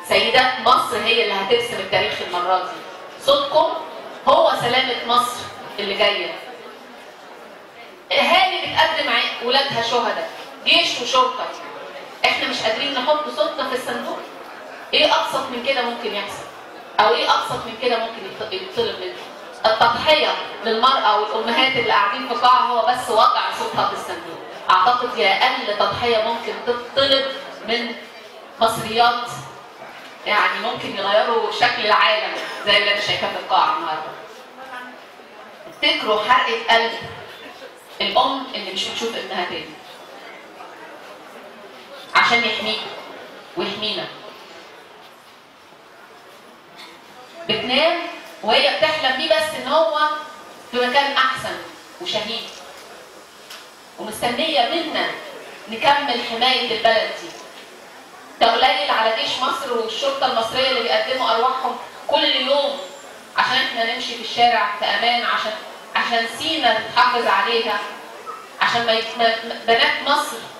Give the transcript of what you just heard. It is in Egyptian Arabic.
سيدات مصر هي اللي هترسم التاريخ المره دي صوتكم هو سلامه مصر اللي جايه اهالي بتقدم ع- ولادها شهداء جيش وشرطه احنا مش قادرين نحط صوتنا في الصندوق ايه ابسط من كده ممكن يحصل او ايه ابسط من كده ممكن يط- يطلب منه التضحيه للمراه والامهات اللي قاعدين في قاعه هو بس وضع صوتها في الصندوق اعتقد هي اقل تضحيه ممكن تطلب من مصريات يعني ممكن يغيروا شكل العالم زي اللي انا شايفاه في القاعه النهارده افتكروا حرقه قلب الام اللي مش بتشوف ابنها تاني عشان يحميك ويحمينا بتنام وهي بتحلم بيه بس ان هو في مكان احسن وشهيد ومستنيه منا نكمل حمايه البلد دي ده قليل على جيش مصر والشرطه المصريه اللي بيقدموا ارواحهم كل يوم عشان احنا نمشي في الشارع في امان عشان عشان سينا تتحافظ عليها عشان ما يت- ما- ما- بنات مصر